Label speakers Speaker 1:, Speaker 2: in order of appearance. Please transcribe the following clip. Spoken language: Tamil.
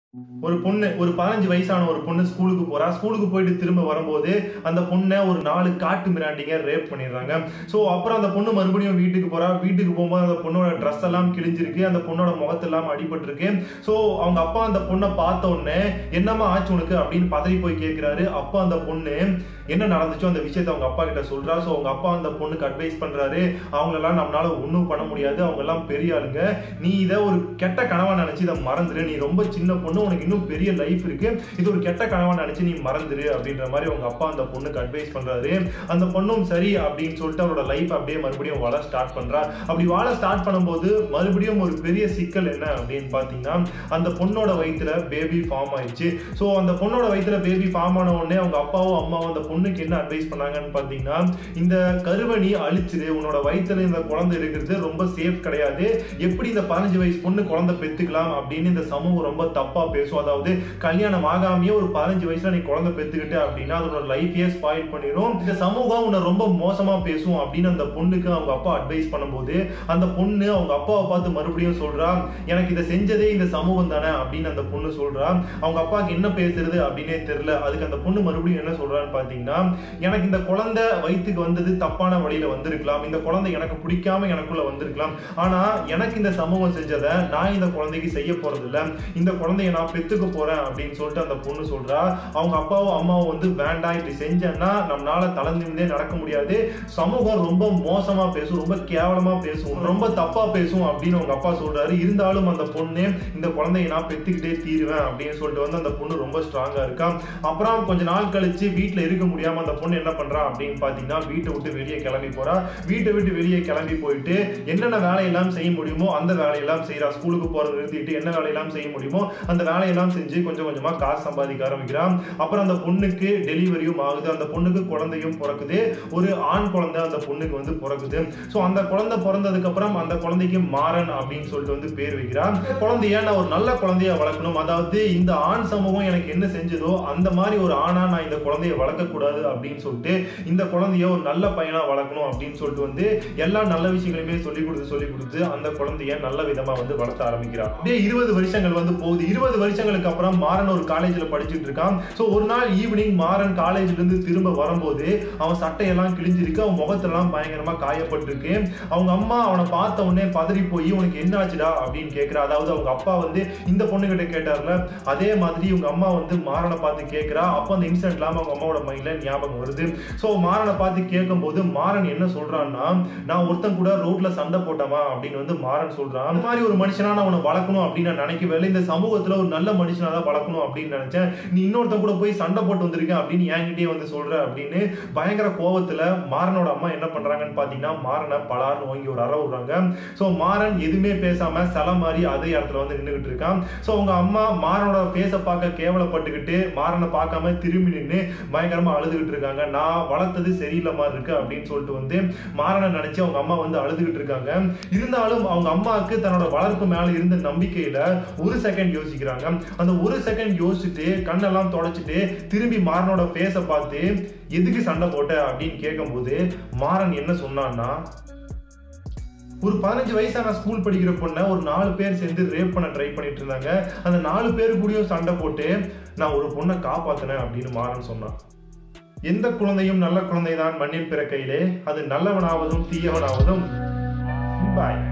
Speaker 1: ஒரு பொண்ணு ஒரு பதினஞ்சு வயசான ஒரு பொண்ணு ஸ்கூலுக்கு போறா ஸ்கூலுக்கு போயிட்டு திரும்ப வரும்போது அந்த பொண்ணை ஒரு நாலு காட்டு மிராண்டிங்க ரேப் பண்ணிடுறாங்க ஸோ அப்புறம் அந்த பொண்ணு மறுபடியும் வீட்டுக்கு போறா வீட்டுக்கு போகும்போது அந்த பொண்ணோட ட்ரெஸ் எல்லாம் கிழிஞ்சிருக்கு அந்த பொண்ணோட முகத்தெல்லாம் அடிபட்டிருக்கு ஸோ அவங்க அப்பா அந்த பொண்ணை பார்த்த உடனே என்னம்மா ஆச்சு உனக்கு அப்படின்னு பதறி போய் கேட்கிறாரு அப்பா அந்த பொண்ணு என்ன நடந்துச்சோ அந்த விஷயத்த அவங்க அப்பா கிட்ட சொல்றா ஸோ அவங்க அப்பா அந்த பொண்ணுக்கு அட்வைஸ் பண்றாரு அவங்களெல்லாம் நம்மளால ஒன்றும் பண்ண முடியாது அவங்க எல்லாம் பெரிய ஆளுங்க நீ இதை ஒரு கெட்ட கனவா நினைச்சு இதை மறந்துரு நீ ரொம்ப சின்ன பொண்ணு உனக்கு இன்னும் பெரிய லைஃப் இருக்கு இது ஒரு கெட்ட கனவா நினைச்சு நீ மறந்துரு அப்படின்ற மாதிரி அவங்க அப்பா அந்த பொண்ணுக்கு அட்வைஸ் பண்றாரு அந்த பொண்ணும் சரி அப்படின்னு சொல்லிட்டு அவரோட லைஃப் அப்படியே மறுபடியும் வாழ ஸ்டார்ட் பண்றா அப்படி வாழ ஸ்டார்ட் பண்ணும்போது மறுபடியும் ஒரு பெரிய சிக்கல் என்ன அப்படின்னு பாத்தீங்கன்னா அந்த பொண்ணோட வயித்துல பேபி ஃபார்ம் ஆயிடுச்சு ஸோ அந்த பொண்ணோட வயித்துல பேபி ஃபார்ம் ஆன உடனே அவங்க அப்பாவும் அம்மாவும் அந்த பொண்ணுக்கு என்ன அட்வைஸ் பண்ணாங்கன்னு பாத்தீங்கன்னா இந்த கருவணி அழிச்சிரு உன்னோட வயித்துல இந்த குழந்தை இருக்கிறது ரொம்ப சேஃப் கிடையாது எப்படி இந்த பதினஞ்சு வயசு பொண்ணு குழந்தை பெத்துக்கலாம் அப்படின்னு இந்த சமூகம் ரொம்ப தப்பா பேசும் அதாவது கல்யாணம் ஆகாமையே ஒரு பதினஞ்சு வயசுல நீ குழந்தை பெத்துக்கிட்ட அப்படின்னா அதோட லைஃபையே ஸ்பாயில் பண்ணிடும் இந்த சமூகம் உன்னை ரொம்ப மோசமா பேசும் அப்படின்னு அந்த பொண்ணுக்கு அவங்க அப்பா அட்வைஸ் பண்ணும்போது அந்த பொண்ணு அவங்க அப்பாவை பார்த்து மறுபடியும் சொல்றா எனக்கு இதை செஞ்சதே இந்த சமூகம் தானே அப்படின்னு அந்த பொண்ணு சொல்றா அவங்க அப்பாவுக்கு என்ன பேசுறது அப்படின்னே தெரியல அதுக்கு அந்த பொண்ணு மறுபடியும் என்ன சொல்றான்னு பாத்தீங்கன்னா எனக்கு இந்த குழந்தை வயிற்றுக்கு வந்தது தப்பான வழியில வந்திருக்கலாம் இந்த குழந்தை எனக்கு பிடிக்காம எனக்குள்ள வந்திருக்கலாம் ஆனா எனக்கு இந்த சமூகம் செஞ்சதை நான் இந்த குழந்தைக்கு செய்ய போறது இல்ல இந்த குழந்தைய நான் பெத்துக்க போறேன் அப்படின்னு சொல்லிட்டு அந்த பொண்ணு சொல்றா அவங்க அப்பாவும் அம்மாவும் வந்து வேண்டாம் இப்படி செஞ்சேன்னா நம்மளால தளர்ந்திருந்தே நடக்க முடியாது சமூகம் ரொம்ப மோசமா பேசும் ரொம்ப கேவலமா பேசும் ரொம்ப தப்பா பேசும் அப்படின்னு அவங்க அப்பா சொல்றாரு இருந்தாலும் அந்த பொண்ணு இந்த குழந்தைய நான் பெத்துக்கிட்டே தீருவேன் அப்படின்னு சொல்லிட்டு வந்து அந்த பொண்ணு ரொம்ப ஸ்ட்ராங்கா இருக்கா அப்புறம் கொஞ்ச நாள் கழிச்சு வீட்டுல இருக்க முடியாம அந்த பொண்ணு என்ன பண்றா அப்படின்னு பாத்தீங்கன்னா வீட்டை விட்டு வெளியே கிளம்பி போறா வீட்டை விட்டு வெளியே கிளம்பி போயிட்டு என்னென்ன வேலையெல்லாம் செய்ய முடியுமோ அந்த வேலையெல்லாம் செய்யறா ஸ்கூலுக்கு போறத நிறுத்திட்டு என்ன வேலையெல்லாம் செய்ய முடியுமோ அந்த வேலையெல்லாம் செஞ்சு கொஞ்சம் கொஞ்சமா காசு சம்பாதிக்க ஆரம்பிக்கிறா அப்புறம் அந்த பொண்ணுக்கு டெலிவரியும் ஆகுது அந்த பொண்ணுக்கு குழந்தையும் பிறக்குது ஒரு ஆண் குழந்தை அந்த பொண்ணுக்கு வந்து பிறக்குது ஸோ அந்த குழந்தை பிறந்ததுக்கு அப்புறம் அந்த குழந்தைக்கு மாறன் அப்படின்னு சொல்லிட்டு வந்து பேர் வைக்கிறான் குழந்தைய நான் ஒரு நல்ல குழந்தைய வளர்க்கணும் அதாவது இந்த ஆண் சமூகம் எனக்கு என்ன செஞ்சதோ அந்த மாதிரி ஒரு ஆணா நான் இந்த குழந்தைய வளர்க்கக்கூடாது அப்படின்னு சொல்லிட்டு இந்த குழந்தைய ஒரு நல்ல பையனா வளர்க்கணும் அப்படின்னு சொல்லிட்டு வந்து எல்லா நல்ல விஷயங்களையுமே சொல்லி கொடுத்து சொல்லி கொடுத்து அந்த குழந்தைய நல்ல விதமா வந்து வளர்த்த ஆரம்பிக்கிறான் அப்படியே இருபது வருஷங்கள் வந்து போகுது இருபது வருஷங்களுக்கு அப்புறம் மாறன் ஒரு காலேஜ்ல படிச்சுட்டு இருக்கான் ஸோ ஒரு நாள் ஈவினிங் மாறன் காலேஜ்ல இருந்து திரும்ப வரும்போது அவன் சட்டையெல்லாம் கிழிஞ்சிருக்கு அவன் முகத்தெல்லாம் பயங்கரமா காயப்பட்டிருக்கு அவங்க அம்மா அவனை பார்த்த உடனே பதறி போய் உனக்கு என்ன ஆச்சுடா அப்படின்னு கேட்கிறா அதாவது அவங்க அப்பா வந்து இந்த பொண்ணுகிட்ட கேட்டார்ல அதே மாதிரி இவங்க அம்மா வந்து மாறனை பார்த்து கேட்கிறா அப்போ அந்த இன்சிடென்ட்லாம் அவங்க அம்மாவோட மைண்ட்ல ஞாபகம் வருது ஸோ மாறனை பார்த்து கேட்கும்போது மாறன் என்ன சொல்றான்னா நான் ஒருத்தன் கூட ரோட்ல சண்டை போட்டவா அப்படின்னு வந்து மாறன் சொல்றான் அந்த மாதிரி ஒரு மனுஷனா நான் உன்னை வளர்க்கணும் அப்படின்னு நான் நினைக்கவே இல்லை இந்த சமூகத்துல ஒரு நல்ல மனுஷனா தான் வளர்க்கணும் அப்படின்னு நினைச்சேன் நீ இன்னொருத்தன் கூட போய் சண்டை போட்டு வந்திருக்கேன் அப்படின்னு என்கிட்டயே வந்து சொல்ற அப்படின்னு பயங்கர கோவத்துல மாறனோட அம்மா என்ன பண்றாங்கன்னு பாத்தீங்கன்னா மாறனை பலார்னு வாங்கி ஒரு அற விடுறாங்க ஸோ மாறன் எதுவுமே பேசாம சில மாதிரி அதே இடத்துல வந்து நின்றுகிட்டு இருக்கான் ஸோ அவங்க அம்மா மாறனோட ஃபேஸை பார்க்க கேவலப்பட்டுக்கிட்டு மாறனை பார்க்காம திரும்பி நின்று பயங்கரமா அழுதுகிட்டு இருக்காங்க நான் வளர்த்தது சரியில்லை மாதிரி இருக்கு அப்படின்னு சொல்லிட்டு வந்து மாறனை நினைச்சு அவங்க அம்மா வந்து அழுதுகிட்டு இருக்காங்க இருந்தாலும் அவங்க அம்மாவுக்கு தன்னோட வளர்ப்பு மேல இருந்த நம்பிக்கையில ஒரு செகண்ட் யோசிக்கிறாங்க அந்த ஒரு செகண்ட் யோசிச்சுட்டு கண்ணெல்லாம் தொடச்சிட்டு திரும்பி மாறனோட ஃபேஸை பார்த்து எதுக்கு சண்டை போட்ட அப்படின்னு கேட்கும்போது மாறன் என்ன சொன்னான்னா ஒரு பதினஞ்சு வயசான ஸ்கூல் படிக்கிற பொண்ணை ஒரு நாலு பேர் சேர்ந்து ரேப் பண்ண ட்ரை பண்ணிட்டு இருந்தாங்க அந்த நாலு பேர் கூடயும் சண்டை போட்டு நான் ஒரு பொண்ணை காப்பாத்தினேன் அப்படின்னு மாறன் சொன்னான் எந்த குழந்தையும் நல்ல குழந்தைதான் மண்ணில் பிறக்கையிலே அது நல்லவனாவதும் தீயவனாவதும் பாய்